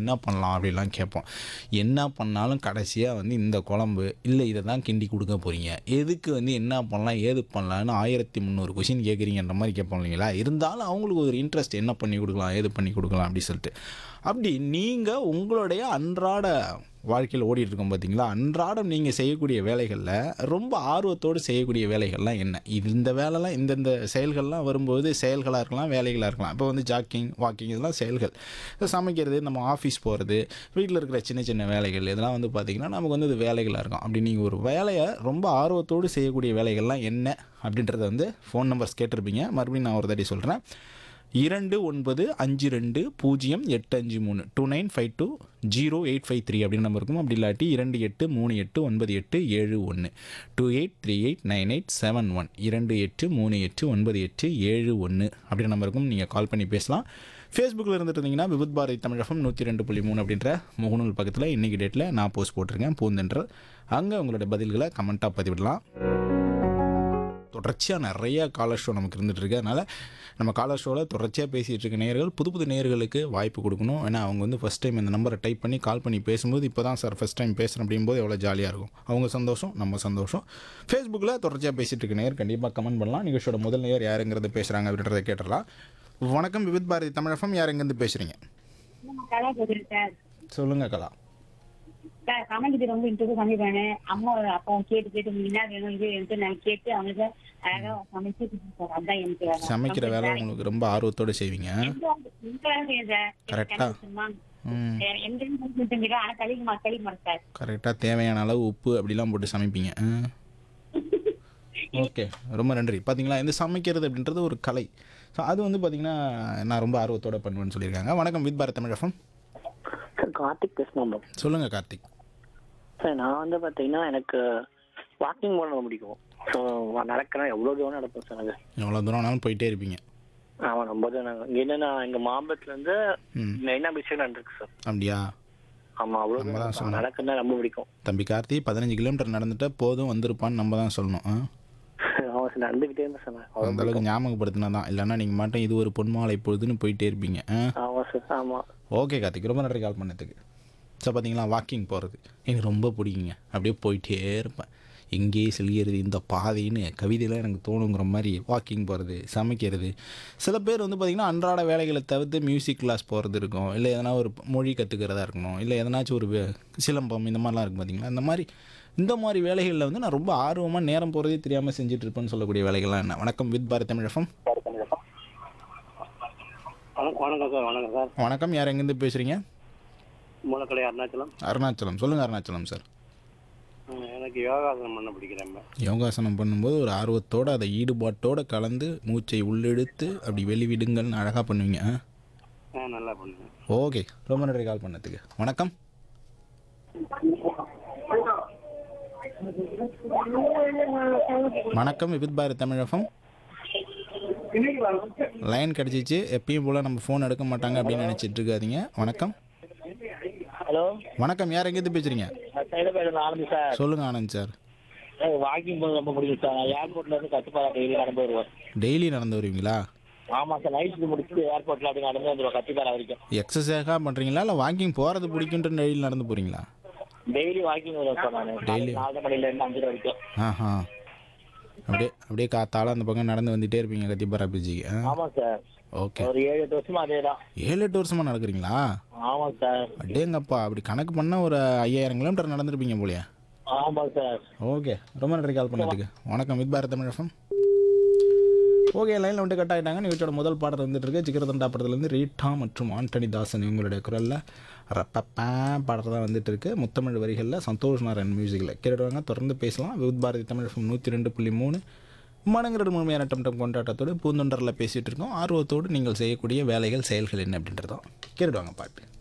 என்ன பண்ணலாம் அப்படிலாம் கேட்போம் என்ன பண்ணாலும் கடைசியாக வந்து இந்த குழம்பு இல்லை இதை தான் கிண்டி கொடுக்க போகிறீங்க எதுக்கு வந்து என்ன பண்ணலாம் ஏது பண்ணலாம்னு ஆயிரத்தி முந்நூறு கொஷின் கேட்குறீங்கன்ற மாதிரி கேட்போம் இல்லைங்களா இருந்தாலும் அவங்களுக்கு ஒரு இன்ட்ரெஸ்ட் என்ன பண்ணி கொடுக்கலாம் ஏது பண்ணி கொடுக்கலாம் அப்படி சொல்லிட்டு அப்படி நீங்கள் உங்களுடைய அன்றாட வாழ்க்கையில் ஓடிட்டு இருக்கோம் பார்த்தீங்களா அன்றாடம் நீங்கள் செய்யக்கூடிய வேலைகளில் ரொம்ப ஆர்வத்தோடு செய்யக்கூடிய வேலைகள்லாம் என்ன இது இந்த வேலைலாம் இந்தந்த செயல்கள்லாம் வரும்போது செயல்களாக இருக்கலாம் வேலைகளாக இருக்கலாம் இப்போ வந்து ஜாக்கிங் வாக்கிங் இதெல்லாம் செயல்கள் இப்போ சமைக்கிறது நம்ம ஆஃபீஸ் போகிறது வீட்டில் இருக்கிற சின்ன சின்ன வேலைகள் இதெல்லாம் வந்து பார்த்திங்கன்னா நமக்கு வந்து இது வேலைகளாக இருக்கும் அப்படி நீங்கள் ஒரு வேலையை ரொம்ப ஆர்வத்தோடு செய்யக்கூடிய வேலைகள்லாம் என்ன அப்படின்றத வந்து ஃபோன் நம்பர்ஸ் கேட்டிருப்பீங்க மறுபடியும் நான் ஒரு தடி சொல்கிறேன் இரண்டு ஒன்பது அஞ்சு ரெண்டு பூஜ்ஜியம் எட்டு அஞ்சு மூணு two nine five two zero eight five three அப்படின்னு நம்பர் இருக்கும் அப்படி இல்லாட்டி இரண்டு எட்டு மூணு எட்டு ஒன்பது எட்டு ஏழு ஒன்று two eight three eight nine eight seven one இரண்டு எட்டு மூணு எட்டு ஒன்பது எட்டு ஏழு ஒன்று அப்படின்ற நம்பருக்கும் நீங்கள் கால் பண்ணி பேசலாம் ஃபேஸ்புக்கில் இருந்துட்டு இருந்தீங்கன்னா விபத் பாரதி தமிழகம் நூற்றி ரெண்டு புள்ளி மூணு அப்படின்ற முகநூல் பக்கத்தில் இன்றைக்கி டேட்டில் நான் போஸ்ட் போட்டிருக்கேன் பூந்தென்றல் அங்கே உங்களோட பதில்களை கமெண்ட்டாக பதிவிடலாம் தொடர்ச்சியாக நிறைய காலர் ஷோ நமக்கு இருந்துட்டு இருக்கு அதனால் நம்ம காலர் ஷோவில் தொடர்ச்சியாக பேசிகிட்டு இருக்க நேயர்கள் புது புது நேயர்களுக்கு வாய்ப்பு கொடுக்கணும் ஏன்னா அவங்க வந்து ஃபஸ்ட் டைம் இந்த நம்பரை டைப் பண்ணி கால் பண்ணி பேசும்போது இப்போ தான் சார் ஃபஸ்ட் டைம் பேசுகிறேன் அப்படிங்கும்போது எவ்வளோ ஜாலியாக இருக்கும் அவங்க சந்தோஷம் நம்ம சந்தோஷம் ஃபேஸ்புக்கில் தொடர்ச்சியாக பேசிகிட்டு இருக்க நேயர் கண்டிப்பாக கமெண்ட் பண்ணலாம் நிகழ்ச்சியோட முதல் நேயர் யாருங்கிறது பேசுகிறாங்க அப்படின்றத கேட்டுடலாம் வணக்கம் விவித் பாரதி தமிழகம் யார் எங்கேருந்து பேசுகிறீங்க கலா பேசுறேன் சார் சொல்லுங்கள் கலா சார் சமைக்கிறது ரொம்ப இன்ட்ரெஸ்ட் சமைப்பேன் அம்மா அப்பாவும் கேட்டு கேட்டு என்ன வேணும் இது வேணும்னு நான் கேட்டு அவங்களுக்கு அழகா சமைச்சு கொடுப்பேன் சார் அதான் எனக்கு வேலை. சமைக்கிற வேலை உங்களுக்கு ரொம்ப ஆர்வத்தோடு செய்வீங்க எந்த வேலை- எந்த வேலை செய்யேன் சார் Correct-ஆ? கிணறு சும்மா, ம் வேற எந்த வேலையும் செஞ்சுக்கிறேன் ஆனா கழிக்க மா கழிக்க மாட்டேன் சார் கரெக்டாக தேவையான அளவு உப்பு அப்படிலாம் போட்டு சமைப்பீங்க ஓகே ரொம்ப நன்றி பார்த்தீங்களா இந்த சமைக்கிறது அப்படின்றது ஒரு கலை ஸோ அது வந்து பார்த்தீங்கன்னா நான் ரொம்ப ஆர்வத்தோட பண்ணுவேன்னு சொல்லியிருக்காங்க வணக்கம் வித் பாரத் தமிழகம் சார் கார்த்திக் பேசணும் ப்ரோ சொல்லுங்கள் கார்த்திக் சார் நான் வந்து பார்த்தீங்கன்னா எனக்கு வாக்கிங் போட ரொம்ப பிடிக்கும் ஸோ நடக்கிறேன் எவ்வளோ தூரம் நடப்பேன் சார் எனக்கு எவ்வளோ தூரம் ஆனாலும் போயிட்டே இருப்பீங்க ஆமாம் ரொம்ப தூரம் இங்கே என்னன்னா எங்கள் மாம்பலத்துலேருந்து ம் மெயினாக பிடிச்சி நடந்துருக்கு சார் அப்படியா ஆமாம் அவ்வளோ நம்ம தான் தூரம் நடக்கிறதா ரொம்ப பிடிக்கும் தம்பி கார்த்தி பதினஞ்சு கிலோமீட்டர் நடந்துட்டா போதும் வந்திருப்பான்னு நம்ம தான் சொல்லணும் ஆ ஆமாம் சார் நடந்துக்கிட்டே இருந்தேன் சார் நான் அவ்வளோ அந்த அளவுக்கு ஞாபகப்படுத்தினா தான் இல்லைன்னா நீங்கள் மட்டும் இது ஒரு பொன்மாலை பொழுதுன்னு போயிட்டே இருப்பீங்க ஆ ஆமாம் சார் ஆமாம் ஓகே கார்த்திக் ரொம்ப நன்றி கால் பண்ணதுக்கு ஸோ பார்த்தீங்களா வாக்கிங் போகிறது எனக்கு ரொம்ப பிடிக்குங்க அப்படியே போயிட்டே இருப்பேன் எங்கேயே செல்கிறது இந்த பாதைன்னு கவிதையில் எனக்கு தோணுங்கிற மாதிரி வாக்கிங் போகிறது சமைக்கிறது சில பேர் வந்து பார்த்திங்கன்னா அன்றாட வேலைகளை தவிர்த்து மியூசிக் கிளாஸ் போகிறது இருக்கும் இல்லை எதனா ஒரு மொழி கற்றுக்கிறதா இருக்கணும் இல்லை எதனாச்சும் ஒரு வே- சிலம்பம் இந்த மாதிரிலாம் இருக்கும் பார்த்தீங்களா இந்த மாதிரி இந்த மாதிரி வேலைகளில் வந்து நான் ரொம்ப ஆர்வமாக நேரம் போகிறதே தெரியாமல் செஞ்சுட்டு இருப்பேன்னு சொல்லக்கூடிய வேலைகள்லாம் என்ன வணக்கம் வித் பாரத் தமிழகம் வணக்கம் வணக்கம் சார் வணக்கம் சார் வணக்கம் யார் எங்கேருந்து பேசுகிறீங்க மூலக்கடை அருணாச்சலம் அருணாச்சலம் சொல்லுங்கள் அருணாச்சலம் சார் எனக்கு யோகாசனம் பண்ண பிடிக்கிறேன் யோகாசனம் பண்ணும்போது ஒரு ஆர்வத்தோடு அதை ஈடுபாட்டோடு கலந்து மூச்சை உள்ளெடுத்து அப்படி வெளிவிடுங்கள்னு அழகாக பண்ணுவீங்க ஆ? நல்லா பண்ணுவேன் ஓகே ரொம்ப நன்றி கால் பண்ணதுக்கு வணக்கம் வணக்கம் விபித் பாரத் தமிழகம் லைன் கிடச்சிச்சு எப்பயும் போல் நம்ம ஃபோன் எடுக்க மாட்டாங்க அப்படின்னு நினச்சிட்டு இருக்காதீங்க வணக்கம் ஹலோ வணக்கம் யார் எங்கேருந்து பேசுகிறீங்க சைலப்பேடு ஆனந்த் சார் சொல்லுங்கள் ஆனந்த் சார் வாக்கிங் போக ரொம்ப பிடிக்கும் சார் நான் ஏர்போர்ட்ல இருந்து கத்துப்பாரா டெய்லி நடந்து வருவேன் டெய்லி நடந்து வருவீங்களா ஆமா சார் நைட் முடிச்சுட்டு ஏர்போர்ட்ல அப்படி நடந்து வந்துருவோம் கத்திப்பாரா வரைக்கும் எக்ஸசைஸாக பண்ணுறீங்களா இல்லை வாக்கிங் போகிறது பிடிக்குன்ட்டு டெய்லி நடந்து போகிறீங்களா டெய்லி வாக்கிங் வருவேன் சார் நான் Daily? நாலு மணில இருந்து அஞ்சரை வரைக்கும் ஆஹா அப்படியே அப்படியே காத்தால அந்த பக்கம் நடந்து வந்துட்டே இருப்பீங்க கத்திப்பாரா பிரிட்ஜிக்கு ஆ ஆமா சார் ஓகே ஒரு ஏழு எட்டு வருஷமா அதே தான் ஏழு எட்டு வருஷமா நடக்கிறீங்களா ஆமா சார் அடேங்கப்பா அப்படி கணக்கு பண்ணால் ஒரு ஐயாயிரம் கிலோமீட்டர் நடந்திருப்பீங்க போலயே ஆமா சார் ஓகே ரொம்ப நன்றி கால் பண்ணதுக்கு வணக்கம் வித் பாரத் தமிழகம் ஓகே லைனில் வந்துட்டு கட் ஆகிட்டாங்க நிகழ்ச்சியோட முதல் பாடல் வந்துட்டு இருக்கு சிக்கரதண்டா படத்துலேருந்து ரீட்டா மற்றும் ஆண்டனி தாசன் இவங்களுடைய குரலில் ரப்பப்பா பாடல் தான் வந்துட்டு இருக்கு முத்தமிழ் வரிகளில் சந்தோஷ் நாராயண் மியூசிக்கில் கேட்டுடுவாங்க தொடர்ந்து பேசலாம் வித் பாரதி தமிழகம் நூற்றி ரெண்டு புள்ளி மூணு மனங்கிறது முழுமையான டம் டம் கொண்டாட்டத்தோடு பூந்தொண்டரில் பேசிகிட்டு இருக்கோம் ஆர்வத்தோடு நீங்கள் செய்யக்கூடிய வேலைகள் செயல்கள் என்ன அப்படின்றதும் கேட்டுடுவாங்க பாட்டு